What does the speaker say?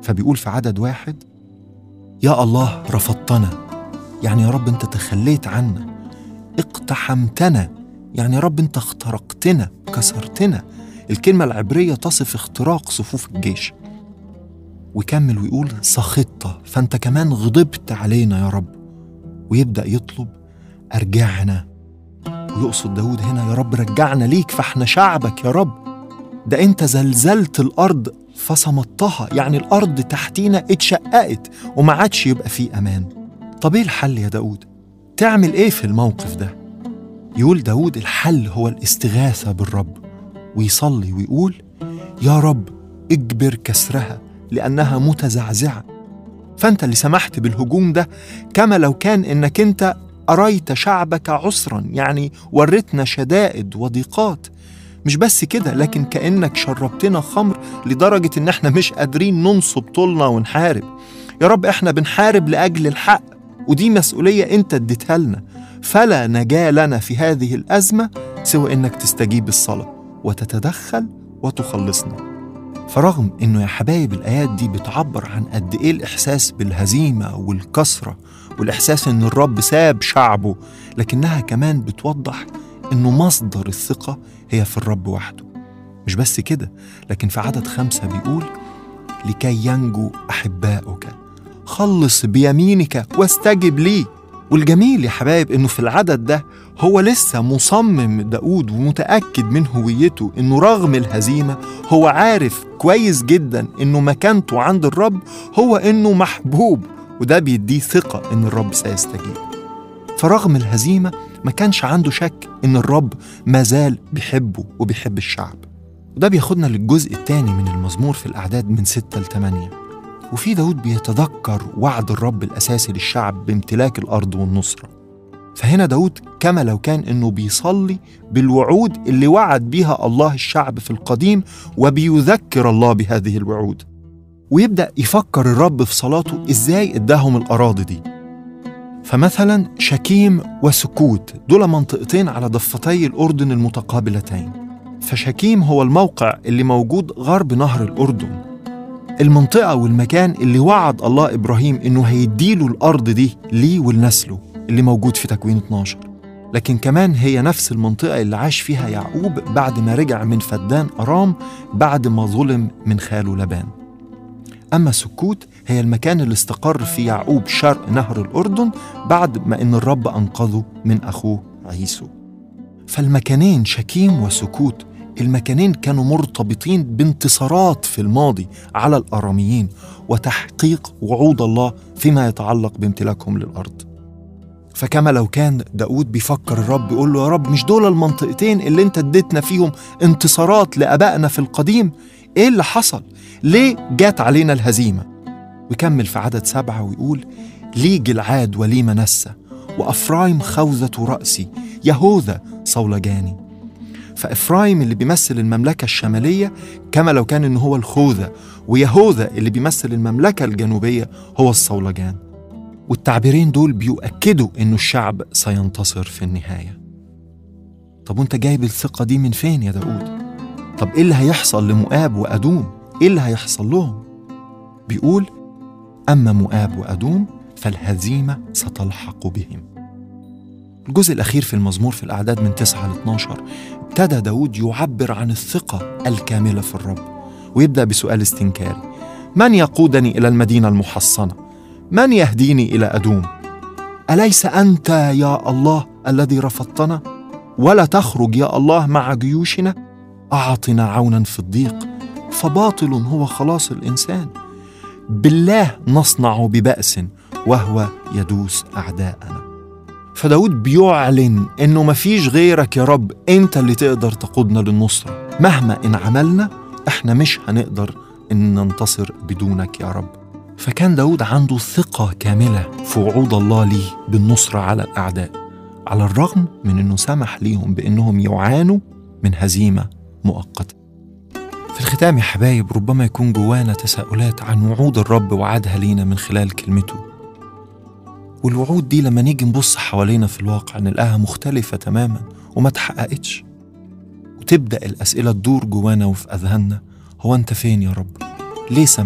فبيقول في عدد واحد يا الله رفضتنا يعني يا رب انت تخليت عنا اقتحمتنا يعني يا رب انت اخترقتنا كسرتنا الكلمة العبرية تصف اختراق صفوف الجيش ويكمل ويقول سخطت فانت كمان غضبت علينا يا رب ويبدأ يطلب أرجعنا ويقصد داود هنا يا رب رجعنا ليك فاحنا شعبك يا رب ده انت زلزلت الأرض فصمتها يعني الأرض تحتينا اتشققت وما عادش يبقى فيه أمان طب ايه الحل يا داود؟ تعمل ايه في الموقف ده؟ يقول داود الحل هو الاستغاثة بالرب ويصلي ويقول يا رب اجبر كسرها لأنها متزعزعة فأنت اللي سمحت بالهجوم ده كما لو كان إنك أنت أريت شعبك عسرا يعني وريتنا شدائد وضيقات مش بس كده لكن كأنك شربتنا خمر لدرجة إن احنا مش قادرين ننصب طولنا ونحارب يا رب احنا بنحارب لأجل الحق ودي مسؤولية انت اديتها لنا فلا نجاة لنا في هذه الأزمة سوى إنك تستجيب الصلاة وتتدخل وتخلصنا فرغم إنه يا حبايب الآيات دي بتعبر عن قد إيه الإحساس بالهزيمة والكسرة والإحساس إن الرب ساب شعبه لكنها كمان بتوضح إنه مصدر الثقة هي في الرب وحده مش بس كده لكن في عدد خمسة بيقول لكي ينجو أحباؤك خلص بيمينك واستجب لي والجميل يا حبايب انه في العدد ده هو لسه مصمم داود ومتأكد من هويته انه رغم الهزيمة هو عارف كويس جدا انه مكانته عند الرب هو انه محبوب وده بيديه ثقة ان الرب سيستجيب فرغم الهزيمة ما كانش عنده شك ان الرب ما زال بيحبه وبيحب الشعب وده بياخدنا للجزء الثاني من المزمور في الأعداد من ستة لثمانية وفي داود بيتذكر وعد الرب الأساسي للشعب بامتلاك الأرض والنصرة فهنا داود كما لو كان إنه بيصلي بالوعود اللي وعد بيها الله الشعب في القديم وبيذكر الله بهذه الوعود ويبدأ يفكر الرب في صلاته إزاي إداهم الأراضي دي فمثلا شكيم وسكوت دول منطقتين على ضفتي الأردن المتقابلتين فشكيم هو الموقع اللي موجود غرب نهر الأردن المنطقة والمكان اللي وعد الله إبراهيم إنه هيديله الأرض دي ليه ولنسله اللي موجود في تكوين 12 لكن كمان هي نفس المنطقة اللي عاش فيها يعقوب بعد ما رجع من فدان أرام بعد ما ظلم من خاله لبان أما سكوت هي المكان اللي استقر فيه يعقوب شرق نهر الأردن بعد ما إن الرب أنقذه من أخوه عيسو فالمكانين شكيم وسكوت المكانين كانوا مرتبطين بانتصارات في الماضي على الاراميين وتحقيق وعود الله فيما يتعلق بامتلاكهم للارض. فكما لو كان داود بيفكر الرب يقول له يا رب مش دول المنطقتين اللي انت اديتنا فيهم انتصارات لابائنا في القديم؟ ايه اللي حصل؟ ليه جات علينا الهزيمه؟ ويكمل في عدد سبعه ويقول: لي جلعاد ولي منسى وافرايم خوذه راسي يهوذا صولجاني. فإفرايم اللي بيمثل المملكة الشمالية كما لو كان إن هو الخوذة ويهوذا اللي بيمثل المملكة الجنوبية هو الصولجان والتعبيرين دول بيؤكدوا إنه الشعب سينتصر في النهاية طب وانت جايب الثقة دي من فين يا داود؟ طب ايه اللي هيحصل لمؤاب وأدوم؟ ايه اللي هيحصل لهم؟ بيقول أما مؤاب وأدوم فالهزيمة ستلحق بهم الجزء الأخير في المزمور في الأعداد من 9 ل 12 ابتدى داود يعبر عن الثقة الكاملة في الرب ويبدأ بسؤال استنكاري من يقودني إلى المدينة المحصنة؟ من يهديني إلى أدوم؟ أليس أنت يا الله الذي رفضتنا؟ ولا تخرج يا الله مع جيوشنا؟ أعطنا عونا في الضيق فباطل هو خلاص الإنسان بالله نصنع ببأس وهو يدوس أعداءنا فداود بيعلن انه مفيش غيرك يا رب انت اللي تقدر تقودنا للنصرة مهما ان عملنا احنا مش هنقدر ان ننتصر بدونك يا رب فكان داود عنده ثقة كاملة في وعود الله ليه بالنصرة على الأعداء على الرغم من أنه سمح ليهم بأنهم يعانوا من هزيمة مؤقتة في الختام يا حبايب ربما يكون جوانا تساؤلات عن وعود الرب وعدها لينا من خلال كلمته والوعود دي لما نيجي نبص حوالينا في الواقع نلاقيها مختلفة تماما وما تحققتش وتبدأ الأسئلة تدور جوانا وفي أذهاننا هو أنت فين يا رب؟ ليه